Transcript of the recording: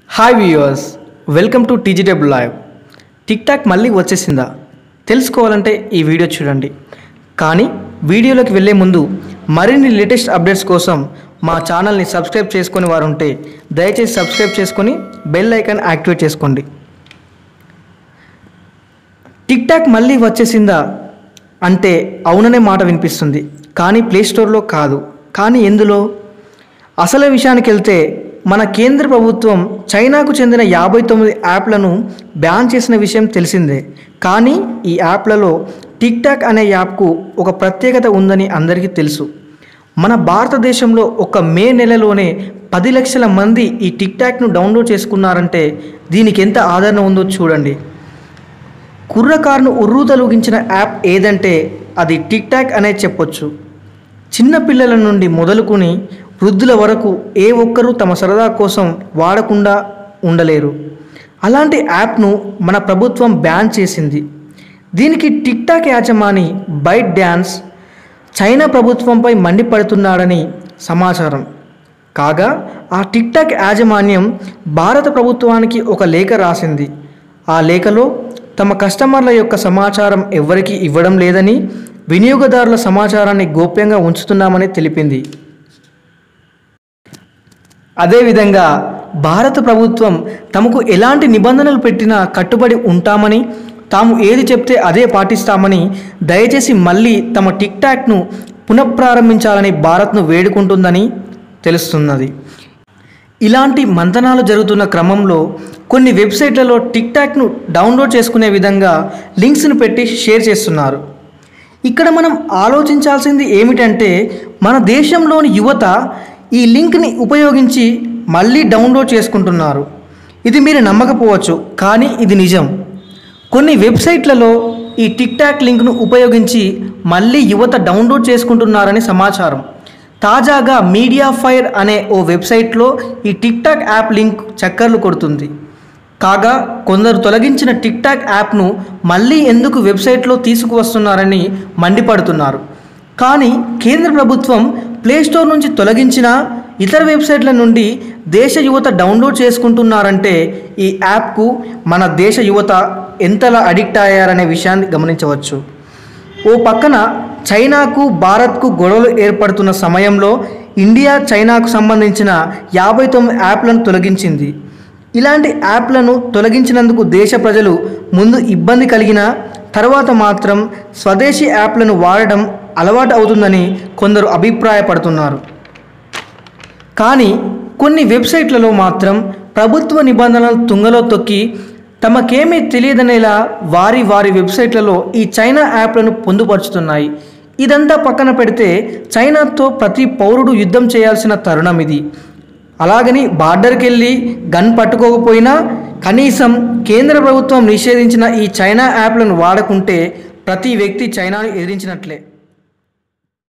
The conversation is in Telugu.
హాయ్ వ్యూయర్స్ వెల్కమ్ టు టీజీటెబ్ లైవ్ టిక్ టాక్ మళ్ళీ వచ్చేసిందా తెలుసుకోవాలంటే ఈ వీడియో చూడండి కానీ వీడియోలోకి వెళ్ళే ముందు మరిన్ని లేటెస్ట్ అప్డేట్స్ కోసం మా ఛానల్ని సబ్స్క్రైబ్ చేసుకొని వారు ఉంటే దయచేసి సబ్స్క్రైబ్ చేసుకొని బెల్ ఐకాన్ యాక్టివేట్ చేసుకోండి టిక్ టాక్ మళ్ళీ వచ్చేసిందా అంటే అవుననే మాట వినిపిస్తుంది కానీ ప్లే స్టోర్లో కాదు కానీ ఎందులో అసలు విషయానికి వెళ్తే మన కేంద్ర ప్రభుత్వం చైనాకు చెందిన యాభై తొమ్మిది యాప్లను బ్యాన్ చేసిన విషయం తెలిసిందే కానీ ఈ యాప్లలో టిక్ టాక్ అనే యాప్కు ఒక ప్రత్యేకత ఉందని అందరికీ తెలుసు మన భారతదేశంలో ఒక మే నెలలోనే పది లక్షల మంది ఈ టిక్ టాక్ను డౌన్లోడ్ చేసుకున్నారంటే దీనికి ఎంత ఆదరణ ఉందో చూడండి కుర్రకారును ఉర్రూతలూగించిన యాప్ ఏదంటే అది టిక్ టాక్ అనే చెప్పొచ్చు చిన్న పిల్లల నుండి మొదలుకొని వృద్ధుల వరకు ఏ ఒక్కరూ తమ సరదా కోసం వాడకుండా ఉండలేరు అలాంటి యాప్ను మన ప్రభుత్వం బ్యాన్ చేసింది దీనికి టిక్ టాక్ యాజమాని బైట్ డ్యాన్స్ చైనా ప్రభుత్వంపై మండిపడుతున్నాడని సమాచారం కాగా ఆ టిక్ టాక్ యాజమాన్యం భారత ప్రభుత్వానికి ఒక లేఖ రాసింది ఆ లేఖలో తమ కస్టమర్ల యొక్క సమాచారం ఎవరికీ ఇవ్వడం లేదని వినియోగదారుల సమాచారాన్ని గోప్యంగా ఉంచుతున్నామని తెలిపింది అదేవిధంగా భారత ప్రభుత్వం తమకు ఎలాంటి నిబంధనలు పెట్టినా కట్టుబడి ఉంటామని తాము ఏది చెప్తే అదే పాటిస్తామని దయచేసి మళ్ళీ తమ టిక్ టాక్ను పునఃప్రారంభించాలని భారత్ను వేడుకుంటుందని తెలుస్తున్నది ఇలాంటి మంతనాలు జరుగుతున్న క్రమంలో కొన్ని వెబ్సైట్లలో టిక్ టాక్ను డౌన్లోడ్ చేసుకునే విధంగా లింక్స్ను పెట్టి షేర్ చేస్తున్నారు ఇక్కడ మనం ఆలోచించాల్సింది ఏమిటంటే మన దేశంలోని యువత ఈ లింక్ని ఉపయోగించి మళ్ళీ డౌన్లోడ్ చేసుకుంటున్నారు ఇది మీరు నమ్మకపోవచ్చు కానీ ఇది నిజం కొన్ని వెబ్సైట్లలో ఈ టిక్ టాక్ లింక్ను ఉపయోగించి మళ్ళీ యువత డౌన్లోడ్ చేసుకుంటున్నారని సమాచారం తాజాగా మీడియా ఫైర్ అనే ఓ వెబ్సైట్లో ఈ టిక్ టాక్ యాప్ లింక్ చక్కర్లు కొడుతుంది కాగా కొందరు తొలగించిన టిక్ టాక్ యాప్ను మళ్ళీ ఎందుకు వెబ్సైట్లో తీసుకువస్తున్నారని మండిపడుతున్నారు కానీ కేంద్ర ప్రభుత్వం ప్లేస్టోర్ నుంచి తొలగించిన ఇతర వెబ్సైట్ల నుండి దేశ యువత డౌన్లోడ్ చేసుకుంటున్నారంటే ఈ యాప్కు మన దేశ యువత ఎంతలా అడిక్ట్ అయ్యారనే విషయాన్ని గమనించవచ్చు ఓ పక్కన చైనాకు భారత్కు గొడవలు ఏర్పడుతున్న సమయంలో ఇండియా చైనాకు సంబంధించిన యాభై తొమ్మిది యాప్లను తొలగించింది ఇలాంటి యాప్లను తొలగించినందుకు దేశ ప్రజలు ముందు ఇబ్బంది కలిగిన తర్వాత మాత్రం స్వదేశీ యాప్లను వాడడం అలవాటు అవుతుందని కొందరు అభిప్రాయపడుతున్నారు కానీ కొన్ని వెబ్సైట్లలో మాత్రం ప్రభుత్వ నిబంధనలు తుంగలో తొక్కి తమకేమీ తెలియదనేలా వారి వారి వెబ్సైట్లలో ఈ చైనా యాప్లను పొందుపరుచుతున్నాయి ఇదంతా పక్కన పెడితే చైనాతో ప్రతి పౌరుడు యుద్ధం చేయాల్సిన తరుణం ఇది అలాగని బార్డర్కి వెళ్ళి గన్ పట్టుకోకపోయినా కనీసం కేంద్ర ప్రభుత్వం నిషేధించిన ఈ చైనా యాప్లను వాడకుంటే ప్రతి వ్యక్తి చైనాను ఎదిరించినట్లే